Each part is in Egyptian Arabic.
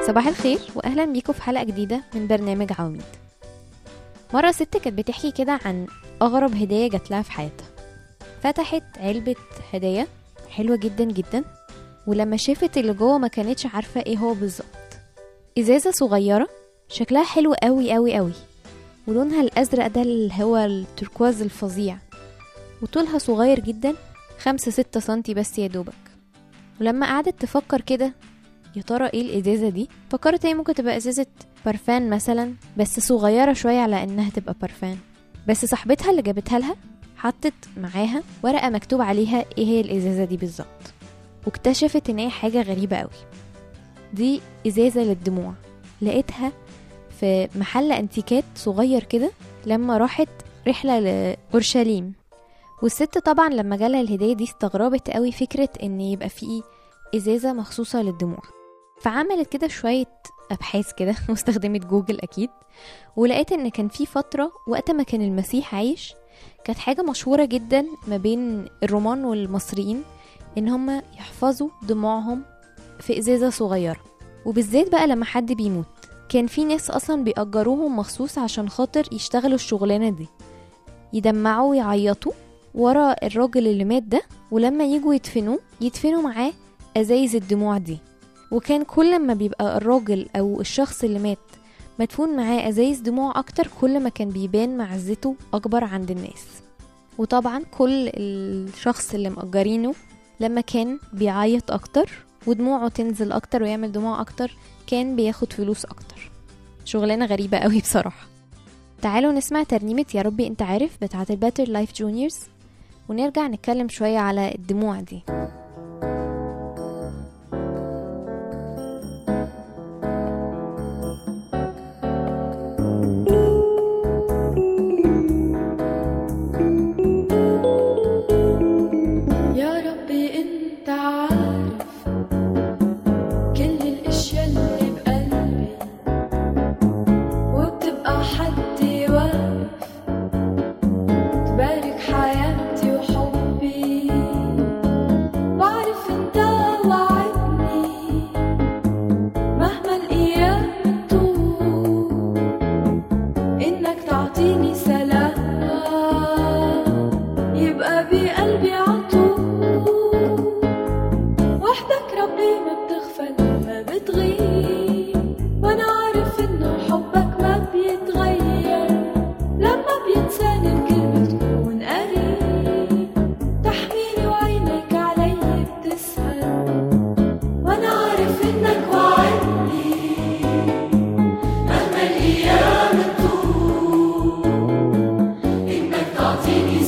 صباح الخير واهلا بيكم في حلقه جديده من برنامج عواميد مره ست كانت بتحكي كده عن اغرب هديه جات لها في حياتها فتحت علبه هدايا حلوه جدا جدا ولما شافت اللي جوه ما كانتش عارفه ايه هو بالظبط ازازه صغيره شكلها حلو قوي قوي قوي ولونها الازرق ده اللي هو التركواز الفظيع وطولها صغير جدا خمسة ستة سنتي بس يا دوبك ولما قعدت تفكر كده يا ترى ايه الازازه دي فكرت هي ممكن تبقى ازازه برفان مثلا بس صغيره شويه على انها تبقى برفان بس صاحبتها اللي جابتها لها حطت معاها ورقه مكتوب عليها ايه هي الازازه دي بالظبط واكتشفت ان هي حاجه غريبه قوي دي ازازه للدموع لقيتها في محل انتيكات صغير كده لما راحت رحله لاورشليم والست طبعا لما جالها الهديه دي استغربت قوي فكره ان يبقى فيه ازازه مخصوصه للدموع فعملت كده شويه ابحاث كده واستخدمت جوجل اكيد ولقيت ان كان في فتره وقت ما كان المسيح عايش كانت حاجه مشهوره جدا ما بين الرومان والمصريين ان هم يحفظوا دموعهم في ازازه صغيره وبالذات بقى لما حد بيموت كان في ناس اصلا بيأجروهم مخصوص عشان خاطر يشتغلوا الشغلانه دي يدمعوا ويعيطوا ورا الراجل اللي مات ده ولما يجوا يدفنوه يدفنوا معاه ازايز الدموع دي وكان كل ما بيبقى الراجل او الشخص اللي مات مدفون معاه ازايز دموع اكتر كل ما كان بيبان معزته اكبر عند الناس وطبعا كل الشخص اللي مأجرينه لما كان بيعيط اكتر ودموعه تنزل اكتر ويعمل دموع اكتر كان بياخد فلوس اكتر شغلانة غريبة قوي بصراحة تعالوا نسمع ترنيمة يا ربي انت عارف بتاعت الباتر لايف جونيورز ونرجع نتكلم شوية على الدموع دي يا ربي انت عارف كل الاشياء اللي بقلبي وبتبقى حدي واقف تبارك حياتي وحبي بعرف انت وعدني مهما الايام تطول انك تعطيني سلام يبقى بقلبي عطول وحدك ربي ما بتغفل ما بتغيب وانا عارف انه حبك ما بيتغير لما بينساني الكل بتكون قريب تحميني وعينك علي بتسهر وانا عارف انك وعدني مهما الايام تطول انك تعطيني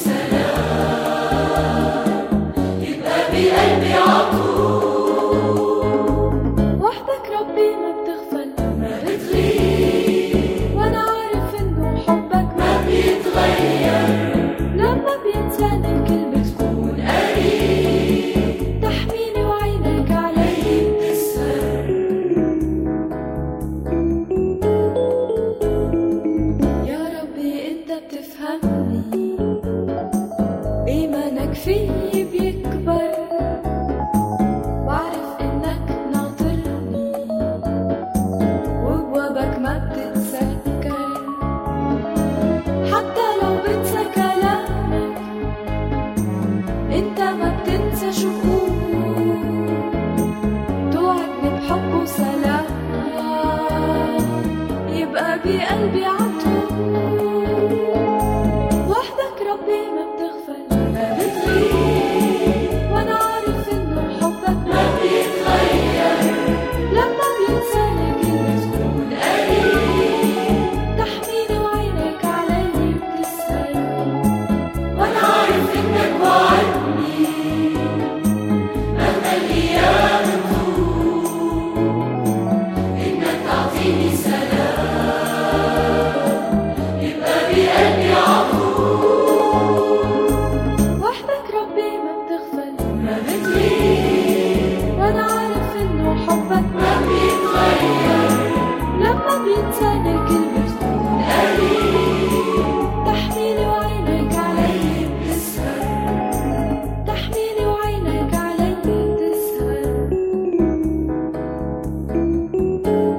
بقلبي عطول وحدك ربي ما بتغفل ما بتغيب وانا عارف انه حبك ما بيتغير لما بينساني الكل بتكون قريب تحميني وعينك علي بتسهر يا ربي انت بتفهمني ايمانك فيي بيكبر بعرف انك ناطرني وبوابك ما بتتسكر حتى لو بنسى كلامك انت ما بتنسى شكور توعدني بحب وسلام يبقى بقلبي عطول وحدك ربي ما بتغفل ما بتغيب وانا عارف انه حبك ما بيتغير لما بينساني كلمة تكون قريب تحميني وعينك علي بتسهر وانا عارف انك وعدني مهما الايام تطول انك تعطيني سلام يبقى بقلبي عطول وحدك ربي ما بتغفل ما بتغيب وانا عارف انه حبك ما بيتغير لما بينساني الكل بتكون قريب تحميني وعينك علي بتسهر تحميني وعينك علي بتسهر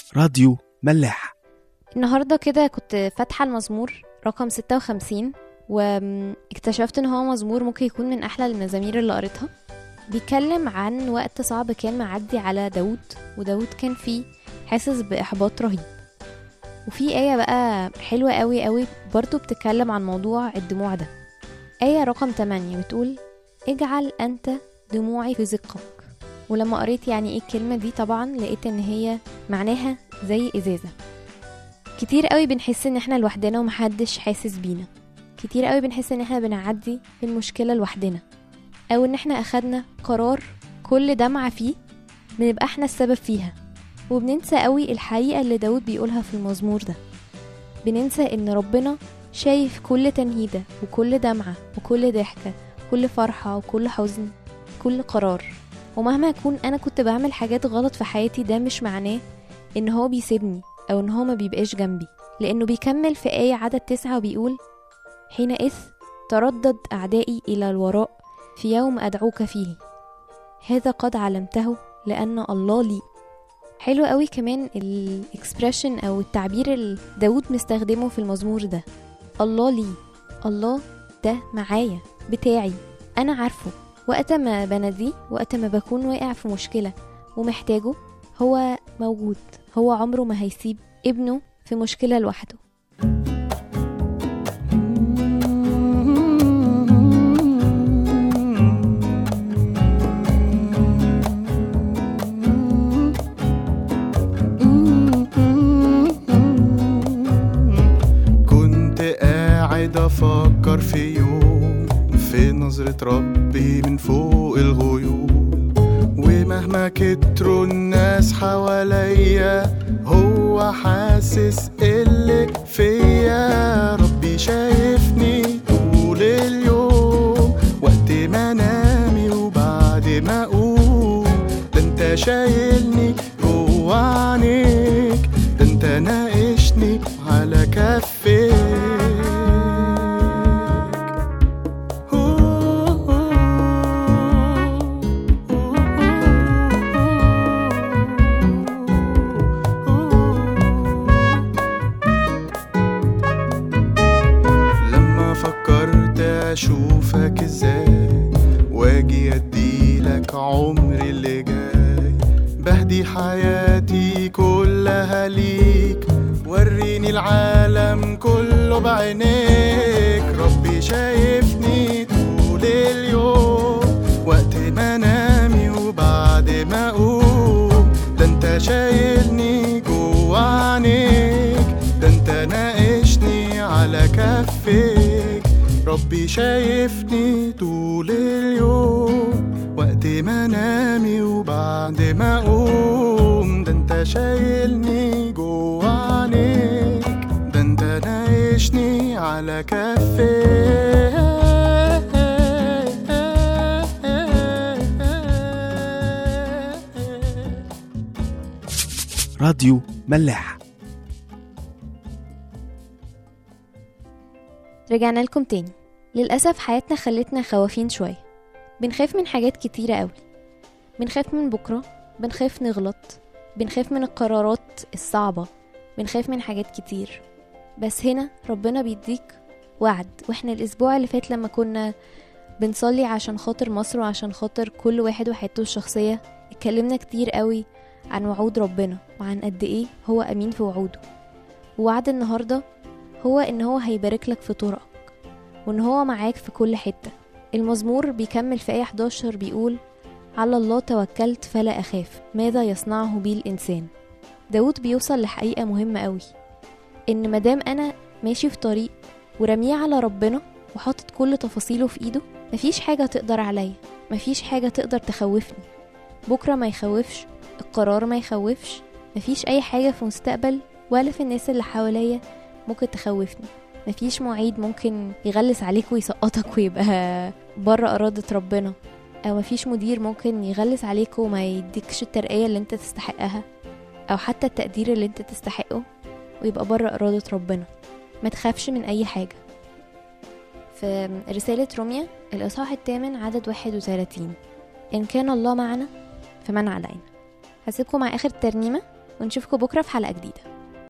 راديو ملاح النهارده كده كنت فاتحة المزمور رقم 56 واكتشفت ان هو مزمور ممكن يكون من احلى المزامير اللي قريتها بيتكلم عن وقت صعب كان معدي على داود وداود كان فيه حاسس بإحباط رهيب وفي آية بقى حلوة قوي قوي برضو بتتكلم عن موضوع الدموع ده آية رقم 8 بتقول اجعل أنت دموعي في زقك ولما قريت يعني ايه الكلمة دي طبعا لقيت ان هي معناها زي ازازة كتير قوي بنحس ان احنا لوحدنا ومحدش حاسس بينا كتير قوي بنحس ان احنا بنعدي في المشكلة لوحدنا او ان احنا اخدنا قرار كل دمعة فيه بنبقى احنا السبب فيها وبننسى قوي الحقيقة اللي داود بيقولها في المزمور ده بننسى ان ربنا شايف كل تنهيدة وكل دمعة وكل ضحكة كل فرحة وكل حزن كل قرار ومهما أكون أنا كنت بعمل حاجات غلط في حياتي ده مش معناه إن هو بيسيبني أو إن هو ما بيبقاش جنبي لأنه بيكمل في آية عدد تسعة وبيقول حينئذ تردد أعدائي إلى الوراء في يوم أدعوك فيه هذا قد علمته لأن الله لي حلو قوي كمان الاكسبريشن او التعبير اللي داود مستخدمه في المزمور ده الله لي الله ده معايا بتاعي انا عارفه وقت ما بناديه وقت ما بكون واقع في مشكلة ومحتاجه هو موجود هو عمره ما هيسيب ابنه في مشكلة لوحده كنت قاعد افكر في يوم في نظرة ربي من فوق الغيوم ومهما كتروا الناس حواليا هو حاسس اللي فيا ربي شايفني طول اليوم وقت ما انامي وبعد ما اقوم ده انت شايلني جوا عينيك ده انت ناقشني على كفيك لما فكرت اشوفك ازاي واجي اديلك عمري اللي جاي بهدي حياتي كلها ليك وريني العالم كله بعينيك ربي شايفني طول اليوم وقت ما انامي وبعد ما اقوم ده انت شايلني جوا عينيك ده انت ناقشني على كفيك ربي شايفني طول اليوم وقت ما انامي وبعد ما اقوم ده انت شايلني جوا عينيك ده انت ناقشني على كفيك راديو ملاح رجعنا لكم تاني للأسف حياتنا خلتنا خوافين شوية بنخاف من حاجات كتيرة قوي بنخاف من بكرة بنخاف نغلط بنخاف من القرارات الصعبة بنخاف من حاجات كتير بس هنا ربنا بيديك وعد واحنا الأسبوع اللي فات لما كنا بنصلي عشان خاطر مصر وعشان خاطر كل واحد وحياته الشخصية اتكلمنا كتير قوي عن وعود ربنا وعن قد ايه هو أمين في وعوده ووعد النهاردة هو ان هو هيبارك لك في طرقك وان هو معاك في كل حتة المزمور بيكمل في آية 11 بيقول على الله توكلت فلا أخاف ماذا يصنعه بي الإنسان داود بيوصل لحقيقة مهمة قوي إن مادام أنا ماشي في طريق ورميه على ربنا وحاطط كل تفاصيله في إيده مفيش حاجة تقدر عليا مفيش حاجة تقدر تخوفني بكرة ما يخوفش القرار ما يخوفش مفيش أي حاجة في مستقبل ولا في الناس اللي حواليا ممكن تخوفني مفيش معيد ممكن يغلس عليك ويسقطك ويبقى بره إرادة ربنا أو مفيش مدير ممكن يغلس عليك وما يديكش الترقية اللي انت تستحقها أو حتى التقدير اللي انت تستحقه ويبقى بره إرادة ربنا ما تخافش من أي حاجة في رسالة روميا الإصحاح الثامن عدد واحد وثلاثين إن كان الله معنا فمن علينا هسيبكم مع آخر ترنيمة ونشوفكم بكرة في حلقة جديدة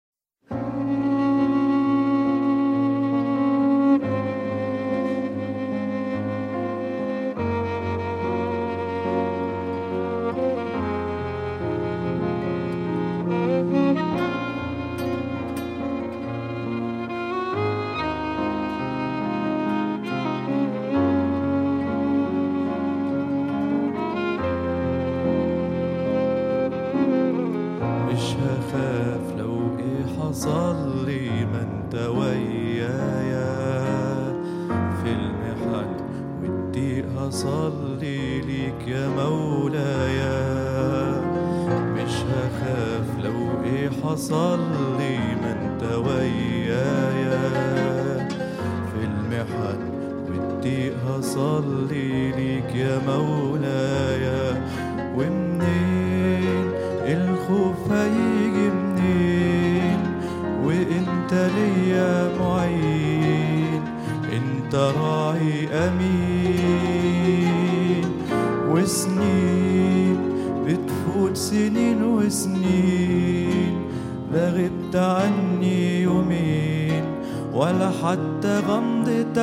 مش هخاف لو ايه حصل لي ما انت ويايا في المحن والضيق هصلي ليك يا مولايا مش هخاف لو ايه حصل لي ما انت ويايا في المحن والضيق هصلي ليك يا مولايا ومنين الخوف هيجي منين وانت ليا معين انت راعي امين وسنين بتفوت سنين وسنين لا غبت عني يومين ولا حتى غمضة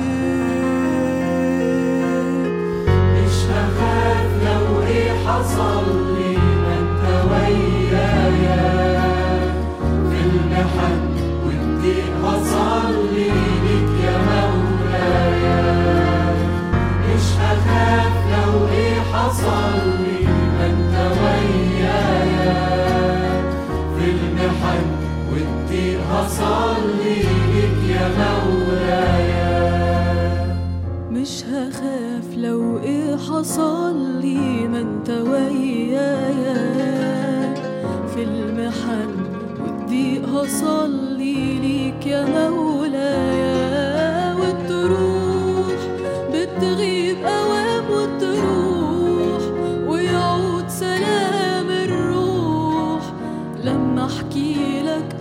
عين مش هخاف لو ايه حصل لي ما انت ويايا في المحن والضيق هصلي ليك يا مولايا مش هخاف لو ايه حصل لي ما انت ويايا في المحن والضيق هصلي ليك يا مولايا مش هخاف لو ايه حصل لي ما انت ويايا في المحن والضيق هصلي ليك يا مولايا والتروح بتغيب اوام وتروح ويعود سلام الروح لما احكي لك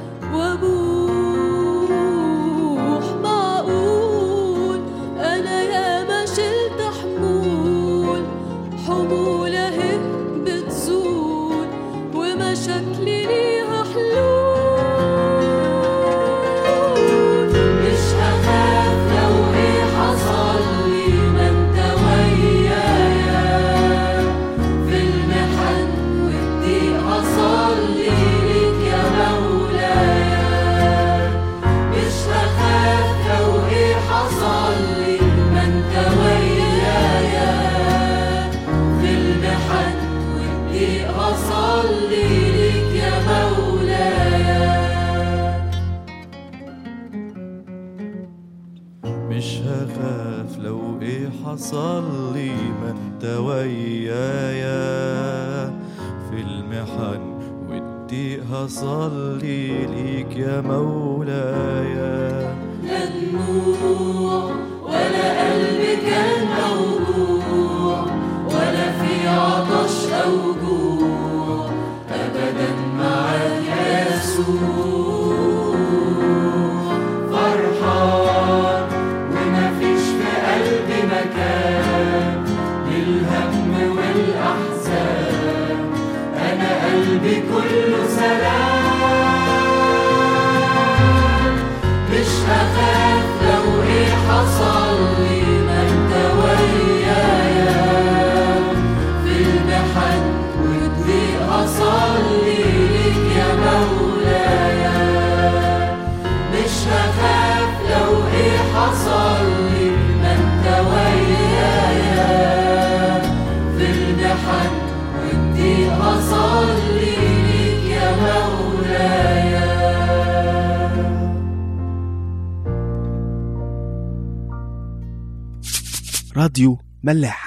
وابوح معقول انا يا ما شلت حمول حمول اهي بتزول ومشاكلي ليها حلول مش هخاف لو ايه حصل لي ما انت ويايا في المحن والضيق هصلي ليك يا مولايا مش هخاف لو ايه حصل لي ما انت ويايا في المحن والضيق هصلي ليك يا مولايا مش هخاف لو ايه حصل لي ما انت ويايا في المحن والضيق هصلي ليك يا مولايا لا دموع ولا قلب كان موجوع ولا في عطش أو جوع أبدا معاك يا يسوع فرحان ومفيش في قلبي مكان للهم والأحزان أنا قلبي كله سلام مش هخاف لو ايه حصل لي ما انت ويايا في المحن والضيق هصلي ليك يا مولايا مش هخاف لو ايه حصل لي ما انت ويايا في المحن والضيق هصلي ليك يا مولايا راديو ملاح